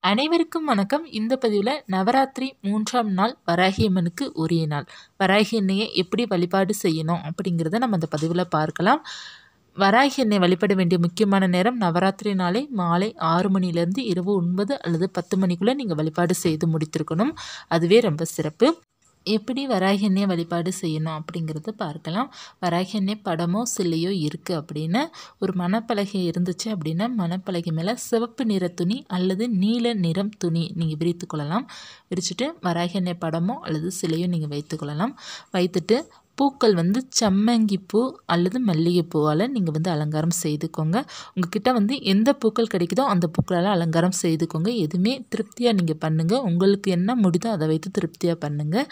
அனைவருக்கும் வணக்கம் இந்த பதிவில் நவராத்திரி மூன்றாம் நாள் வராகி அம்மனுக்கு உரிய நாள் வராகி அன்னையை எப்படி வழிபாடு செய்யணும் அப்படிங்கிறத நம்ம அந்த பதிவில் பார்க்கலாம் வராகி அன்னை வழிபட வேண்டிய முக்கியமான நேரம் நவராத்திரி நாளை மாலை ஆறு மணிலேருந்து இரவு ஒன்பது அல்லது பத்து மணிக்குள்ளே நீங்கள் வழிபாடு செய்து முடித்திருக்கணும் அதுவே ரொம்ப சிறப்பு எப்படி வராகி அன்னையை வழிபாடு செய்யணும் அப்படிங்கிறத பார்க்கலாம் வராகி அன்னை படமோ சிலையோ இருக்குது அப்படின்னு ஒரு மணப்பலகை இருந்துச்சு அப்படின்னா மணப்பலகை மேலே சிவப்பு நிற துணி அல்லது நீல நிறம் துணி நீங்கள் விரித்து கொள்ளலாம் விரிச்சுட்டு வராகி அன்னை படமோ அல்லது சிலையோ நீங்கள் வைத்துக்கொள்ளலாம் வைத்துட்டு பூக்கள் வந்து சம்மங்கி பூ அல்லது மல்லிகை பூவால் நீங்கள் வந்து அலங்காரம் செய்துக்கோங்க உங்ககிட்ட வந்து எந்த பூக்கள் கிடைக்குதோ அந்த பூக்களால் அலங்காரம் செய்துக்கோங்க எதுவுமே திருப்தியாக நீங்கள் பண்ணுங்கள் உங்களுக்கு என்ன முடிதோ அதை வைத்து திருப்தியாக பண்ணுங்கள்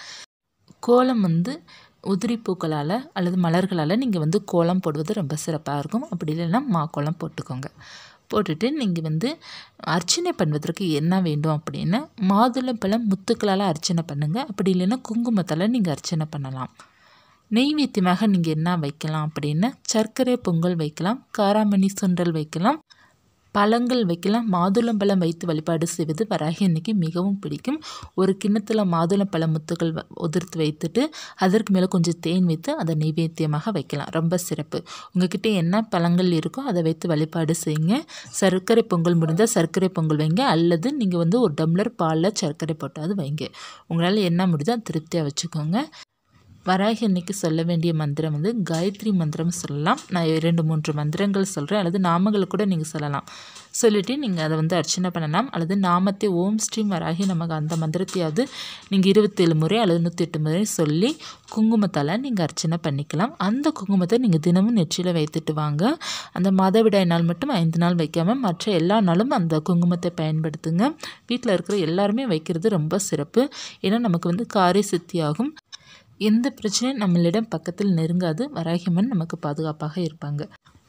கோலம் வந்து உதிரி பூக்களால் அல்லது மலர்களால் நீங்கள் வந்து கோலம் போடுவது ரொம்ப சிறப்பாக இருக்கும் அப்படி இல்லைன்னா மா கோலம் போட்டுக்கோங்க போட்டுட்டு நீங்கள் வந்து அர்ச்சனை பண்ணுவதற்கு என்ன வேண்டும் அப்படின்னா மாதுளம்பழம் முத்துக்களால் அர்ச்சனை பண்ணுங்கள் அப்படி இல்லைன்னா குங்குமத்தால் நீங்கள் அர்ச்சனை பண்ணலாம் நெய்வேத்தியமாக நீங்கள் என்ன வைக்கலாம் அப்படின்னா சர்க்கரை பொங்கல் வைக்கலாம் காராமணி சுண்டல் வைக்கலாம் பழங்கள் வைக்கலாம் மாதுளம்பழம் வைத்து வழிபாடு செய்வது வராகி அன்னைக்கு மிகவும் பிடிக்கும் ஒரு கிண்ணத்தில் மாதுளம்பழ முத்துக்கள் உதிர்த்து வைத்துட்டு அதற்கு மேலே கொஞ்சம் தேன் வைத்து அதை நைவேத்தியமாக வைக்கலாம் ரொம்ப சிறப்பு உங்ககிட்ட என்ன பழங்கள் இருக்கோ அதை வைத்து வழிபாடு செய்யுங்க சர்க்கரை பொங்கல் முடிந்தால் சர்க்கரை பொங்கல் வைங்க அல்லது நீங்கள் வந்து ஒரு டம்ளர் பாலில் சர்க்கரை போட்டாவது வைங்க உங்களால் என்ன முடியுதோ திருப்தியாக வச்சுக்கோங்க வராகி அன்னைக்கு சொல்ல வேண்டிய மந்திரம் வந்து காயத்ரி மந்திரம் சொல்லலாம் நான் இரண்டு மூன்று மந்திரங்கள் சொல்கிறேன் அல்லது நாமங்களை கூட நீங்கள் சொல்லலாம் சொல்லிவிட்டு நீங்கள் அதை வந்து அர்ச்சனை பண்ணலாம் அல்லது நாமத்தை ஓம் ஸ்ரீம் வராகி நமக்கு அந்த மந்திரத்தையாவது நீங்கள் இருபத்தேழு முறை அல்லது நூற்றி எட்டு முறை சொல்லி குங்குமத்தால் நீங்கள் அர்ச்சனை பண்ணிக்கலாம் அந்த குங்குமத்தை நீங்கள் தினமும் நெற்றியில் வைத்துட்டு வாங்க அந்த மாதவிடாய் நாள் மட்டும் ஐந்து நாள் வைக்காமல் மற்ற எல்லா நாளும் அந்த குங்குமத்தை பயன்படுத்துங்க வீட்டில் இருக்கிற எல்லாருமே வைக்கிறது ரொம்ப சிறப்பு ஏன்னா நமக்கு வந்து காரிய சித்தியாகும் எந்த பிரச்சனையும் நம்மளிடம் பக்கத்தில் நெருங்காது வராகியம்மன் நமக்கு பாதுகாப்பாக இருப்பாங்க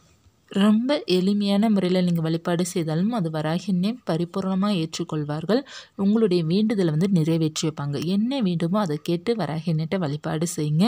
ரொம்ப எளிமையான முறையில் நீங்கள் வழிபாடு செய்தாலும் அது வராகினே பரிபூர்ணமாக ஏற்றுக்கொள்வார்கள் உங்களுடைய வேண்டுதலை வந்து நிறைவேற்றி வைப்பாங்க என்ன வேண்டுமோ அதை கேட்டு வராகினிட்ட வழிபாடு செய்யுங்க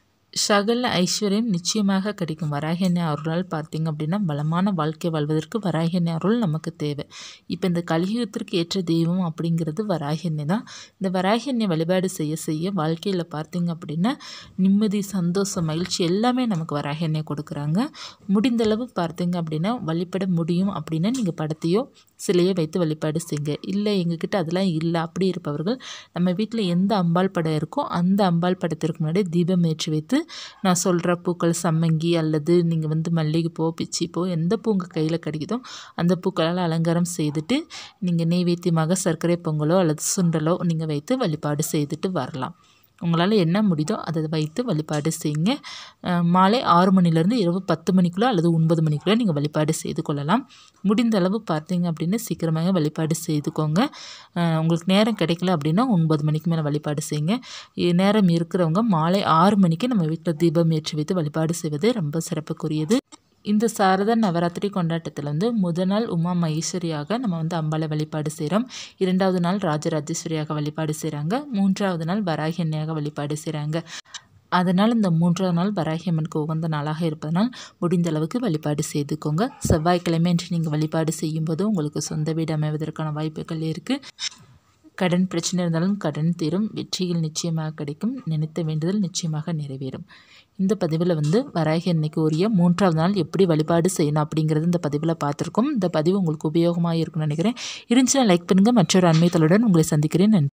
சகல ஐஸ்வர்யம் நிச்சயமாக கிடைக்கும் வராகியண்ணை அருளால் பார்த்தீங்க அப்படின்னா பலமான வாழ்க்கை வாழ்வதற்கு வராகியண்ணை அருள் நமக்கு தேவை இப்போ இந்த கலியுகத்திற்கு ஏற்ற தெய்வம் அப்படிங்கிறது வராகியண்ணை தான் இந்த வராகியண்ணை வழிபாடு செய்ய செய்ய வாழ்க்கையில் பார்த்தீங்க அப்படின்னா நிம்மதி சந்தோஷம் மகிழ்ச்சி எல்லாமே நமக்கு வராகியண்ணை கொடுக்குறாங்க முடிந்தளவு பார்த்தீங்க அப்படின்னா வழிபட முடியும் அப்படின்னா நீங்கள் படத்தையோ சிலையை வைத்து வழிபாடு செய்யுங்க இல்லை எங்ககிட்ட அதெல்லாம் இல்லை அப்படி இருப்பவர்கள் நம்ம வீட்டில் எந்த அம்பாள் படம் இருக்கோ அந்த அம்பாள் படத்திற்கு முன்னாடி தீபம் ஏற்றி வைத்து நான் சொல்கிற பூக்கள் சம்மங்கி அல்லது நீங்கள் வந்து மல்லிகைப்பூ பிச்சிப்பூ எந்த பூ உங்கள் கையில் கிடைக்குதோ அந்த பூக்களால் அலங்காரம் செய்துட்டு நீங்கள் நெய்வேத்தியமாக சர்க்கரை பொங்கலோ அல்லது சுண்டலோ நீங்கள் வைத்து வழிபாடு செய்துட்டு வரலாம் உங்களால் என்ன முடியுதோ அதை வைத்து வழிபாடு செய்யுங்க மாலை ஆறு மணிலேருந்து இரவு பத்து மணிக்குள்ளே அல்லது ஒன்பது மணிக்குள்ளே நீங்கள் வழிபாடு செய்து கொள்ளலாம் முடிந்த அளவு பார்த்தீங்க அப்படின்னா சீக்கிரமாக வழிபாடு செய்துக்கோங்க உங்களுக்கு நேரம் கிடைக்கல அப்படின்னா ஒன்பது மணிக்கு மேலே வழிபாடு செய்யுங்க நேரம் இருக்கிறவங்க மாலை ஆறு மணிக்கு நம்ம வீட்டில் தீபம் ஏற்றி வைத்து வழிபாடு செய்வது ரொம்ப சிறப்புக்குரியது இந்த சாரதா நவராத்திரி கொண்டாட்டத்தில் வந்து முதல் நாள் உமா மகேஸ்வரியாக நம்ம வந்து அம்பாளை வழிபாடு செய்கிறோம் இரண்டாவது நாள் ராஜராஜேஸ்வரியாக வழிபாடு செய்கிறாங்க மூன்றாவது நாள் வராகி அன்னையாக வழிபாடு செய்கிறாங்க அதனால் இந்த மூன்றாவது நாள் வராகி அம்மனுக்கு உகந்த நாளாக இருப்பதனால் முடிந்த அளவுக்கு வழிபாடு செய்துக்கோங்க செவ்வாய்க்கிழமை என்று நீங்கள் வழிபாடு செய்யும்போது உங்களுக்கு சொந்த வீடு அமைவதற்கான வாய்ப்புகள் இருக்குது கடன் பிரச்சனை இருந்தாலும் கடன் தீரும் வெற்றிகள் நிச்சயமாக கிடைக்கும் நினைத்த வேண்டுதல் நிச்சயமாக நிறைவேறும் இந்த பதிவில் வந்து வராகி அன்னைக்கு உரிய மூன்றாவது நாள் எப்படி வழிபாடு செய்யணும் அப்படிங்கிறது இந்த பதிவில் பார்த்துருக்கோம் இந்த பதிவு உங்களுக்கு உபயோகமாக இருக்கும்னு நினைக்கிறேன் இருந்துச்சுன்னா லைக் பண்ணுங்கள் மற்றொரு அண்மைத்தலுடன் உங்களை சந்திக்கிறேன் நன்றி